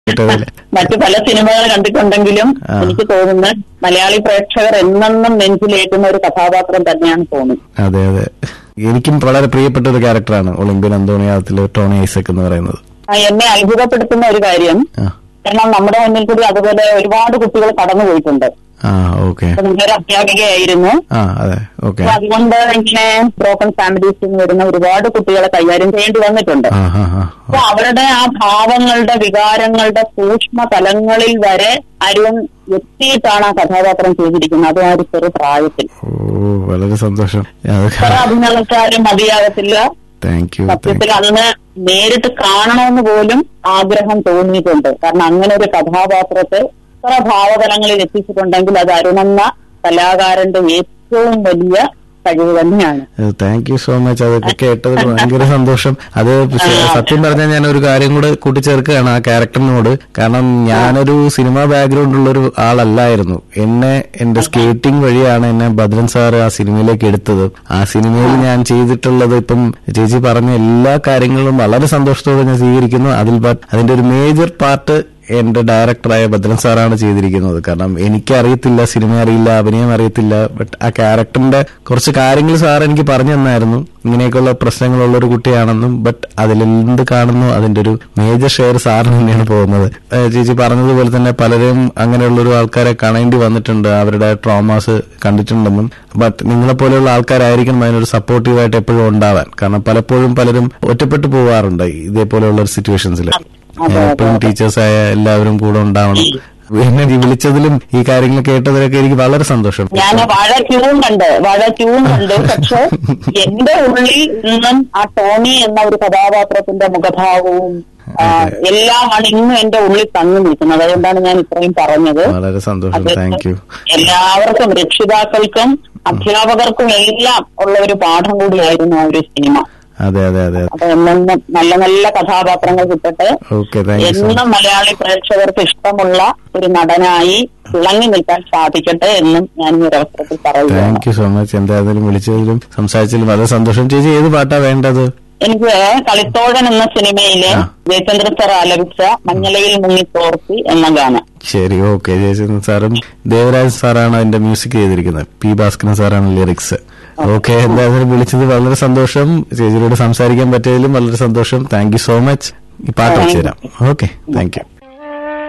കേട്ടതല്ലേ മറ്റു പല സിനിമകൾ കണ്ടിട്ടുണ്ടെങ്കിലും ആ. എനിക്ക് തോന്നുന്നത് മലയാളി പ്രേക്ഷകർ എന്നെന്നും നെഞ്ചിലേറ്റുന്ന ഒരു കഥാപാത്രം തന്നെയാണ് തോന്നുന്നത് അതെ അതെ എനിക്കും വളരെ പ്രിയപ്പെട്ട ഒരു ക്യാരക്ടറാണ് ഒളിമ്പ്യൻ അന്തോണിയാത്തിലെ ടോണി ഐസക് എന്ന് പറയുന്നത് ആ, എന്നെ അത്ഭുതപ്പെടുത്തുന്ന ഒരു കാര്യം ആ കാരണം നമ്മുടെ മുന്നിൽ കൂടി അതുപോലെ ഒരുപാട് കുട്ടികൾ കടന്നു പോയിട്ടുണ്ട് ആ ഓക്കെ അപ്പൊ ഞാനൊരു അധ്യാപികയായിരുന്നു ആ അതെ ഓക്കെ അപ്പൊ അതുകൊണ്ട് ഇങ്ങനെ ബ്രോക്കൺ ഫാമിലീസിൽ നിന്ന് വരുന്ന ഒരുപാട് കുട്ടികളെ കൈകാര്യം ചെയ്യേണ്ടി വന്നിട്ടുണ്ട് ആ ആ ആ അപ്പൊ അവരുടെ ആ ഭാവങ്ങളുടെ വികാരങ്ങളുടെ സൂക്ഷ്മ തലങ്ങളിൽ വരെ അരുൺ എത്തിയിട്ടാണ് ആ കഥാപാത്രം ചെയ്തിരിക്കുന്നത് അതും ആ ഒരു ചെറു പ്രായത്തിൽ ഓ വളരെ സന്തോഷം ഇത്ര അഭിനയക്കാരും മതിയാകത്തില്ല താങ്ക് യു സത്യത്തിൽ അന്ന് നേരിട്ട് കാണണമെന്ന് പോലും ആഗ്രഹം തോന്നിയിട്ടുണ്ട് കാരണം അങ്ങനെ ഒരു കഥാപാത്രത്തെ ഇത്ര ഭാവതലങ്ങളിൽ എത്തിച്ചിട്ടുണ്ടെങ്കിൽ അത് അരുണെന്ന കലാകാരന്റെ ഏറ്റവും വലിയ കഴിവ് തന്നെയാണ് താങ്ക് യു സോ മച്ച് അതൊക്കെ കേട്ടതിൽ ഭയങ്കര സന്തോഷം അത് ശ- സത്യം പറഞ്ഞാൽ ഞാൻ ഒരു കാര്യം കൂടെ കൂട്ടിച്ചേർക്കുകയാണ് ആ ക്യാരക്ടറിനോട് കാരണം ഞാനൊരു സിനിമ ബാക്ക്ഗ്രൗണ്ട് ഉള്ള ഒരു ആളല്ലായിരുന്നു എന്നെ എന്റെ സ്കേറ്റിംഗ് വഴിയാണ് എന്നെ ഭദ്രൻ സാർ ആ സിനിമയിലേക്ക് എടുത്തത് ആ സിനിമയിൽ ഞാൻ ചെയ്തിട്ടുള്ളത് ഇപ്പം ചേച്ചി പറഞ്ഞ എല്ലാ കാര്യങ്ങളും വളരെ സന്തോഷത്തോടെ ഞാൻ സ്വീകരിക്കുന്നു അതിൽ ബട്ട് അതിന്റെ ഒരു മേജർ പാർട്ട് എന്റെ ഡയറക്ടറായ ഭദ്രൻ സാറാണ് ചെയ്തിരിക്കുന്നത് കാരണം എനിക്ക് അറിയത്തില്ല സിനിമ അറിയില്ല അഭിനയം അറിയത്തില്ല ബട്ട് ആ ക്യാരക്ടറിന്റെ കുറച്ച് കാര്യങ്ങൾ സാർ എനിക്ക് പറഞ്ഞു തന്നായിരുന്നു ഇങ്ങനെയൊക്കെയുള്ള പ്രശ്നങ്ങളുള്ള ഒരു കുട്ടിയാണെന്നും ബട്ട് അതിലെന്ത് കാണുന്നു അതിന്റെ ഒരു മേജർ ഷെയർ സാറിന് തന്നെയാണ് പോകുന്നത് ഏഹ് ചേച്ചി പറഞ്ഞതുപോലെ തന്നെ പലരും അങ്ങനെയുള്ള ഒരു ആൾക്കാരെ കാണേണ്ടി വന്നിട്ടുണ്ട് അവരുടെ ട്രോമാസ് കണ്ടിട്ടുണ്ടെന്നും ബട്ട് നിങ്ങളെ പോലെയുള്ള ആൾക്കാരായിരിക്കണം അതിനൊരു സപ്പോർട്ടീവായിട്ട് എപ്പോഴും ഉണ്ടാവാൻ കാരണം പലപ്പോഴും പലരും ഒറ്റപ്പെട്ടു പോവാറുണ്ട് ഇതേപോലെയുള്ള ഒരു സിറ്റുവേഷൻസിൽ എപ്പോഴും ടീച്ചേഴ്സായ എല്ലാവരും കൂടെ ഉണ്ടാവണം എന്നെ ഈ വിളിച്ചതിലും ഈ കാര്യങ്ങൾ കേട്ടതിലൊക്കെ എനിക്ക് വളരെ സന്തോഷം ഞാൻ വാഴ ട്യൂൺ കണ്ട് വാഴ ട്യൂൺ കണ്ടു പക്ഷെ എന്റെ ഉള്ളിൽ നിന്നും ആ ടോണി എന്ന ഒരു കഥാപാത്രത്തിന്റെ മുഖഭാവവും ആ, എല്ലാമാണ് ഇന്നും എന്റെ ഉള്ളിൽ തങ്ങി നിൽക്കുന്നത് അതുകൊണ്ടാണ് ഞാൻ ഇത്രയും പറഞ്ഞത് വളരെ സന്തോഷം അത് താങ്ക് യു എല്ലാവർക്കും രക്ഷിതാക്കൾക്കും അധ്യാപകർക്കും എല്ലാം ഉള്ള ഒരു പാഠം കൂടിയായിരുന്നു ആ ഒരു സിനിമ അതെ അതെ അതെ അപ്പൊ എന്നും നല്ല നല്ല കഥാപാത്രങ്ങൾ കിട്ടട്ടെ ഓക്കെ താങ്ക് യു സോ എന്നും മലയാളി പ്രേക്ഷകർക്ക് ഇഷ്ടമുള്ള ഒരു നടനായി തിളങ്ങി നിൽക്കാൻ സാധിക്കട്ടെ എന്നും ഞാൻ ഈ ഒരു അവസരത്തിൽ പറയുകയാണ് താങ്ക് യു സോ മച്ച് എന്തായാലും വിളിച്ചതിലും സംസാരിച്ചതിലും വളരെ സന്തോഷം ചേച്ചി ഏത് പാട്ടാ വേണ്ടത് എനിക്ക് കളിത്തോഴൻ എന്ന സിനിമയിലെ ആ. ജയചന്ദ്രൻ സാർ ആലപിച്ച മഞ്ഞളയിൽ മുങ്ങി തോർത്തി എന്ന ഗാനം ശരി ഓക്കെ ജയചന്ദ്രൻ സാറും ദേവരാജ് സാറാണ് അതിന്റെ മ്യൂസിക് ചെയ്തിരിക്കുന്നത് പി ഭാസ്കരൻ സാറാണ് ലിറിക്സ് ഓക്കെ എന്തായാലും വിളിച്ചത് വളരെ സന്തോഷം ചേച്ചിയോട് സംസാരിക്കാൻ പറ്റിയതിലും വളരെ സന്തോഷം താങ്ക് യു സോ മച്ച് ഈ പാട്ട് വെച്ചുതരാം ഓക്കെ താങ്ക് യു